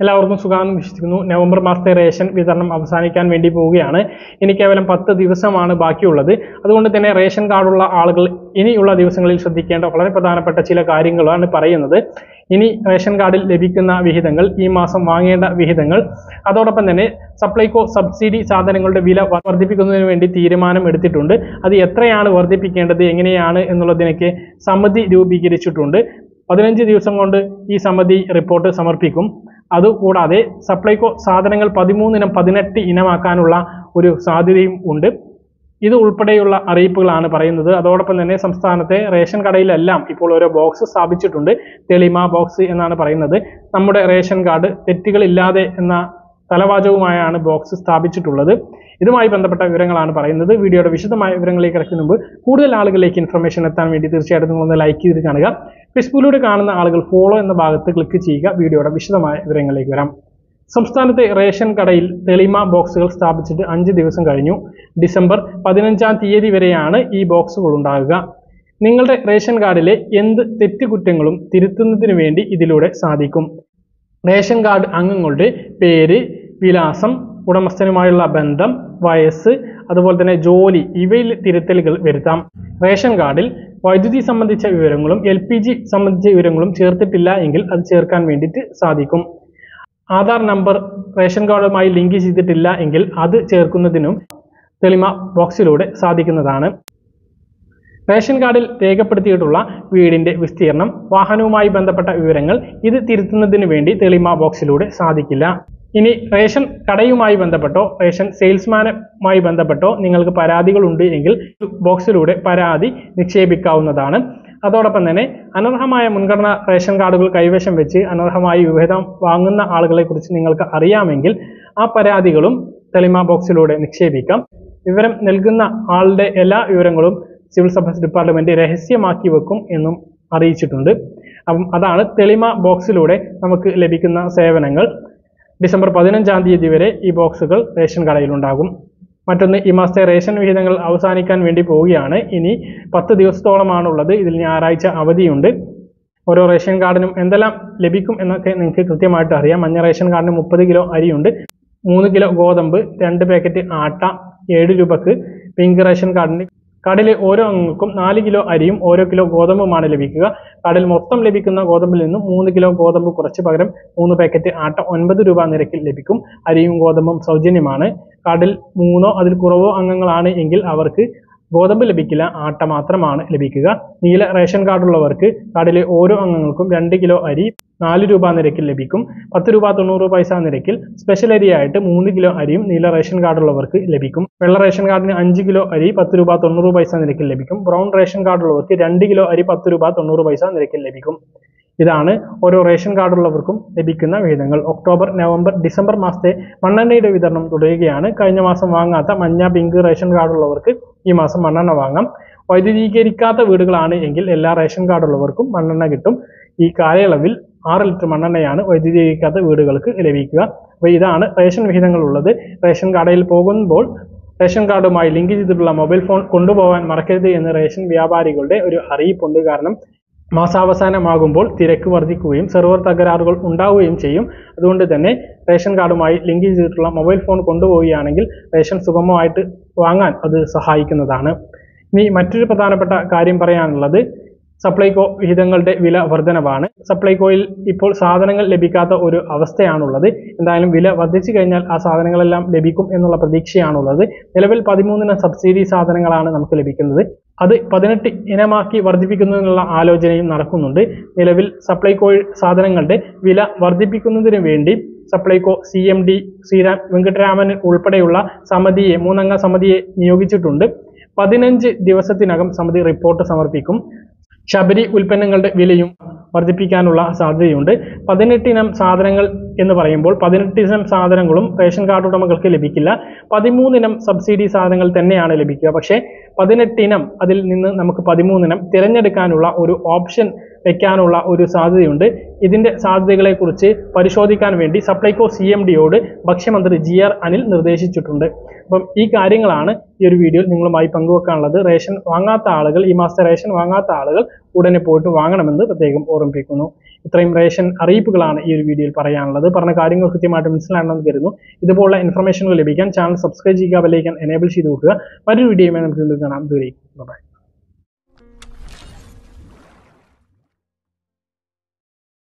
എല്ലാവർക്കും സുഖാണെന്ന് വിശ്വസിക്കുന്നു നവംബർ മാസത്തെ റേഷൻ വിതരണം അവസാനിക്കാൻ വേണ്ടി പോവുകയാണ് ഇനി കേവലം പത്ത് ദിവസമാണ് ബാക്കിയുള്ളത് അതുകൊണ്ട് തന്നെ റേഷൻ കാർഡുള്ള ആളുകൾ ഇനിയുള്ള ദിവസങ്ങളിൽ ശ്രദ്ധിക്കേണ്ട വളരെ പ്രധാനപ്പെട്ട ചില കാര്യങ്ങളാണ് പറയുന്നത് ഇനി റേഷൻ കാർഡിൽ ലഭിക്കുന്ന വിഹിതങ്ങൾ ഈ മാസം വാങ്ങേണ്ട വിഹിതങ്ങൾ അതോടൊപ്പം തന്നെ സപ്ലൈകോ സബ്സിഡി സാധനങ്ങളുടെ വില വർദ്ധിപ്പിക്കുന്നതിന് വേണ്ടി തീരുമാനം എടുത്തിട്ടുണ്ട് അത് എത്രയാണ് വർദ്ധിപ്പിക്കേണ്ടത് എങ്ങനെയാണ് എന്നുള്ളതിനൊക്കെ സമിതി രൂപീകരിച്ചിട്ടുണ്ട് പതിനഞ്ച് ദിവസം കൊണ്ട് ഈ സമിതി റിപ്പോർട്ട് സമർപ്പിക്കും അതുകൂടാതെ സപ്ലൈകോ സാധനങ്ങൾ പതിമൂന്നിനം പതിനെട്ട് ഇനമാക്കാനുള്ള ഒരു സാധ്യതയും ഉണ്ട് ഇത് ഉൾപ്പെടെയുള്ള അറിയിപ്പുകളാണ് പറയുന്നത് അതോടൊപ്പം തന്നെ സംസ്ഥാനത്തെ റേഷൻ കടയിലെല്ലാം ഇപ്പോൾ ഓരോ ബോക്സ് സ്ഥാപിച്ചിട്ടുണ്ട് തെളിമ ബോക്സ് എന്നാണ് പറയുന്നത് നമ്മുടെ റേഷൻ കാർഡ് തെറ്റുകളില്ലാതെ എന്ന തലവാചകവുമായാണ് ബോക്സ് സ്ഥാപിച്ചിട്ടുള്ളത് ഇതുമായി ബന്ധപ്പെട്ട വിവരങ്ങളാണ് പറയുന്നത് വീഡിയോയുടെ വിശദമായ വിവരങ്ങളിലേക്ക് കിടക്കുന്ന മുമ്പ് കൂടുതൽ ആളുകളിലേക്ക് ഇൻഫർമേഷൻ എത്താൻ വേണ്ടി തീർച്ചയായിട്ടും നിങ്ങളൊന്ന് ലൈക്ക് ചെയ്ത് കാണുക ഫേസ്ബുക്കിലൂടെ കാണുന്ന ആളുകൾ ഫോളോ എന്ന ഭാഗത്ത് ക്ലിക്ക് ചെയ്യുക വീഡിയോയുടെ വിശദമായ വിവരങ്ങളിലേക്ക് വരാം സംസ്ഥാനത്തെ റേഷൻ കടയിൽ തെളിമ ബോക്സുകൾ സ്ഥാപിച്ചിട്ട് അഞ്ച് ദിവസം കഴിഞ്ഞു ഡിസംബർ പതിനഞ്ചാം തീയതി വരെയാണ് ഈ ബോക്സുകൾ ഉണ്ടാകുക നിങ്ങളുടെ റേഷൻ കാർഡിലെ എന്ത് തെറ്റുകുറ്റങ്ങളും തിരുത്തുന്നതിന് വേണ്ടി ഇതിലൂടെ സാധിക്കും റേഷൻ കാർഡ് അംഗങ്ങളുടെ പേര് വിലാസം ഉടമസ്ഥനുമായുള്ള ബന്ധം വയസ്സ് അതുപോലെ തന്നെ ജോലി ഇവയിൽ തിരുത്തലുകൾ വരുത്താം റേഷൻ കാർഡിൽ വൈദ്യുതി സംബന്ധിച്ച വിവരങ്ങളും എൽ പി ജി സംബന്ധിച്ച വിവരങ്ങളും ചേർത്തിട്ടില്ല എങ്കിൽ അത് ചേർക്കാൻ വേണ്ടിയിട്ട് സാധിക്കും ആധാർ നമ്പർ റേഷൻ കാർഡുമായി ലിങ്ക് ചെയ്തിട്ടില്ല എങ്കിൽ അത് ചേർക്കുന്നതിനും തെളിമ ബോക്സിലൂടെ സാധിക്കുന്നതാണ് റേഷൻ കാർഡിൽ രേഖപ്പെടുത്തിയിട്ടുള്ള വീടിന്റെ വിസ്തീർണം വാഹനവുമായി ബന്ധപ്പെട്ട വിവരങ്ങൾ ഇത് തിരുത്തുന്നതിന് വേണ്ടി തെളിമ ബോക്സിലൂടെ സാധിക്കില്ല ഇനി റേഷൻ കടയുമായി ബന്ധപ്പെട്ടോ റേഷൻ സെയിൽസ്മാനുമായി ബന്ധപ്പെട്ടോ നിങ്ങൾക്ക് പരാതികളുണ്ട് എങ്കിൽ ബോക്സിലൂടെ പരാതി നിക്ഷേപിക്കാവുന്നതാണ് അതോടൊപ്പം തന്നെ അനർഹമായ മുൻഗണന റേഷൻ കാർഡുകൾ കൈവശം വെച്ച് അനർഹമായി വിഹിതം വാങ്ങുന്ന ആളുകളെ കുറിച്ച് നിങ്ങൾക്ക് അറിയാമെങ്കിൽ ആ പരാതികളും തെളിമ ബോക്സിലൂടെ നിക്ഷേപിക്കാം വിവരം നൽകുന്ന ആളുടെ എല്ലാ വിവരങ്ങളും സിവിൽ സപ്ലൈസ് ഡിപ്പാർട്ട്മെന്റ് രഹസ്യമാക്കി വെക്കും എന്നും അറിയിച്ചിട്ടുണ്ട് അപ്പം അതാണ് തെളിമ ബോക്സിലൂടെ നമുക്ക് ലഭിക്കുന്ന സേവനങ്ങൾ ഡിസംബർ പതിനഞ്ചാം തീയതി വരെ ഈ ബോക്സുകൾ റേഷൻ കടയിലുണ്ടാകും മറ്റൊന്ന് ഈ മാസത്തെ റേഷൻ വിഹിതങ്ങൾ അവസാനിക്കാൻ വേണ്ടി പോവുകയാണ് ഇനി പത്ത് ദിവസത്തോളമാണുള്ളത് ഇതിൽ ഞായറാഴ്ച അവധിയുണ്ട് ഓരോ റേഷൻ കാർഡിനും എന്തെല്ലാം ലഭിക്കും എന്നൊക്കെ നിങ്ങൾക്ക് കൃത്യമായിട്ട് അറിയാം മഞ്ഞ റേഷൻ കാർഡിന് മുപ്പത് കിലോ അരിയുണ്ട് മൂന്ന് കിലോ ഗോതമ്പ് രണ്ട് പാക്കറ്റ് ആട്ട ഏഴ് രൂപക്ക് പിങ്ക് റേഷൻ കാർഡിന് കാർഡിലെ ഓരോ അംഗങ്ങൾക്കും നാല് കിലോ അരിയും ഓരോ കിലോ ഗോതമ്പുമാണ് ലഭിക്കുക കാർഡിൽ മൊത്തം ലഭിക്കുന്ന ഗോതമ്പിൽ നിന്നും മൂന്ന് കിലോ ഗോതമ്പ് കുറച്ച് പകരം മൂന്ന് പാക്കറ്റ് ആട്ട ഒൻപത് രൂപ നിരക്കിൽ ലഭിക്കും അരിയും ഗോതമ്പും സൗജന്യമാണ് കാർഡിൽ മൂന്നോ അതിൽ കുറവോ അംഗങ്ങളാണ് എങ്കിൽ അവർക്ക് ഗോതമ്പ് ലഭിക്കില്ല ആട്ട മാത്രമാണ് ലഭിക്കുക നീല റേഷൻ കാർഡുള്ളവർക്ക് കാർഡിലെ ഓരോ അംഗങ്ങൾക്കും രണ്ട് കിലോ അരി നാല് രൂപ നിരക്കിൽ ലഭിക്കും പത്ത് രൂപ തൊണ്ണൂറ് പൈസ നിരക്കിൽ സ്പെഷ്യൽ അരിയായിട്ട് മൂന്ന് കിലോ അരിയും നീല റേഷൻ കാർഡുള്ളവർക്ക് ലഭിക്കും വെള്ള റേഷൻ കാർഡിന് അഞ്ച് കിലോ അരി പത്ത് രൂപ തൊണ്ണൂറ് പൈസ നിരക്കിൽ ലഭിക്കും ബ്രൗൺ റേഷൻ കാർഡുള്ളവർക്ക് രണ്ട് കിലോ അരി പത്ത് രൂപ തൊണ്ണൂറ് പൈസ നിരക്കിൽ ലഭിക്കും ഇതാണ് ഓരോ റേഷൻ കാർഡുള്ളവർക്കും ലഭിക്കുന്ന വിഹിതങ്ങൾ ഒക്ടോബർ നവംബർ ഡിസംബർ മാസത്തെ മണ്ണെണ്ണയുടെ വിതരണം തുടരുകയാണ് കഴിഞ്ഞ മാസം വാങ്ങാത്ത മഞ്ഞ പിങ്ക് റേഷൻ കാർഡുള്ളവർക്ക് ഈ മാസം മണ്ണെണ്ണ വാങ്ങാം വൈദ്യുതീകരിക്കാത്ത വീടുകളാണ് എങ്കിൽ എല്ലാ റേഷൻ കാർഡുള്ളവർക്കും മണ്ണെണ്ണ കിട്ടും ഈ കാലയളവിൽ ആറ് ലിറ്റർ മണ്ണെണ്ണയാണ് വൈദ്യുതീകരിക്കാത്ത വീടുകൾക്ക് ലഭിക്കുക അപ്പോൾ ഇതാണ് റേഷൻ വിഹിതങ്ങൾ ഉള്ളത് റേഷൻ കടയിൽ പോകുമ്പോൾ റേഷൻ കാർഡുമായി ലിങ്ക് ചെയ്തിട്ടുള്ള മൊബൈൽ ഫോൺ കൊണ്ടുപോകാൻ മറക്കരുത് എന്ന് റേഷൻ വ്യാപാരികളുടെ ഒരു അറിയിപ്പുണ്ട് കാരണം മാസാവസാനമാകുമ്പോൾ തിരക്ക് വർദ്ധിക്കുകയും സെർവർ തകരാറുകൾ ഉണ്ടാവുകയും ചെയ്യും അതുകൊണ്ട് തന്നെ റേഷൻ കാർഡുമായി ലിങ്ക് ചെയ്തിട്ടുള്ള മൊബൈൽ ഫോൺ കൊണ്ടുപോവുകയാണെങ്കിൽ റേഷൻ സുഗമമായിട്ട് വാങ്ങാൻ അത് സഹായിക്കുന്നതാണ് ഇനി മറ്റൊരു പ്രധാനപ്പെട്ട കാര്യം പറയാനുള്ളത് സപ്ലൈകോ വിഹിതങ്ങളുടെ വില വർധനവാണ് സപ്ലൈകോയിൽ ഇപ്പോൾ സാധനങ്ങൾ ലഭിക്കാത്ത ഒരു അവസ്ഥയാണുള്ളത് എന്തായാലും വില വർദ്ധിച്ചു കഴിഞ്ഞാൽ ആ സാധനങ്ങളെല്ലാം ലഭിക്കും എന്നുള്ള പ്രതീക്ഷയാണുള്ളത് നിലവിൽ പതിമൂന്നിന് സബ്സിഡി സാധനങ്ങളാണ് നമുക്ക് ലഭിക്കുന്നത് അത് പതിനെട്ട് ഇനമാക്കി വർദ്ധിപ്പിക്കുന്നതിനുള്ള ആലോചനയും നടക്കുന്നുണ്ട് നിലവിൽ സപ്ലൈകോ സാധനങ്ങളുടെ വില വർദ്ധിപ്പിക്കുന്നതിന് വേണ്ടി Supplyco C M D Sriram Venkataraman ഉൾപ്പെടെയുള്ള സമിതിയെ മൂന്നംഗ സമിതിയെ നിയോഗിച്ചിട്ടുണ്ട് പതിനഞ്ച് ദിവസത്തിനകം സമിതി റിപ്പോർട്ട് സമർപ്പിക്കും ശബരി ഉൽപ്പന്നങ്ങളുടെ വിലയും വർദ്ധിപ്പിക്കാനുള്ള സാധ്യതയുണ്ട് പതിനെട്ടിനം സാധനങ്ങൾ എന്ന് പറയുമ്പോൾ പതിനെട്ടിനം സാധനങ്ങളും റേഷൻ കാർഡ് ഉടമകൾക്ക് ലഭിക്കില്ല പതിമൂന്നിനം സബ്സിഡി സാധനങ്ങൾ തന്നെയാണ് ലഭിക്കുക പക്ഷേ പതിനെട്ടിനം അതിൽ നിന്ന് നമുക്ക് പതിമൂന്നിനം തിരഞ്ഞെടുക്കാനുള്ള ഒരു ഓപ്ഷൻ വെക്കാനുള്ള ഒരു സാധ്യതയുണ്ട് ഇതിന്റെ സാധ്യതകളെക്കുറിച്ച് പരിശോധിക്കാൻ വേണ്ടി സപ്ലൈകോ സി എം ഡിയോട് ഭക്ഷ്യമന്ത്രി ജി ആർ അനിൽ നിർദ്ദേശിച്ചിട്ടുണ്ട് അപ്പം ഈ കാര്യങ്ങളാണ് ഈ ഒരു വീഡിയോയിൽ നിങ്ങളുമായി പങ്കുവെക്കാനുള്ളത് റേഷൻ വാങ്ങാത്ത ആളുകൾ ഈ മാസത്തെ റേഷൻ വാങ്ങാത്ത ആളുകൾ ഉടനെ പോയിട്ട് വാങ്ങണമെന്ന് പ്രത്യേകം ഓർമ്മിപ്പിക്കുന്നു ഇത്രയും റേഷൻ അറിയിപ്പുകളാണ് ഈ ഒരു വീഡിയോയിൽ പറയാനുള്ളത് പറഞ്ഞ കാര്യങ്ങൾ കൃത്യമായിട്ട് മനസ്സിലാണെന്ന് കരുതുന്നു ഇതുപോലുള്ള ഇൻഫർമേഷനുകൾ ലഭിക്കാൻ ചാനൽ സബ്സ്ക്രൈബ് ചെയ്യുക ബെല്ലൈക്കൻ എനേബിൾ ചെയ്ത് നോക്കുക മറ്റൊരു വീഡിയോയുമായി നമുക്ക് വീണ്ടും കാണാം ദൂരേക്ക് ബൈ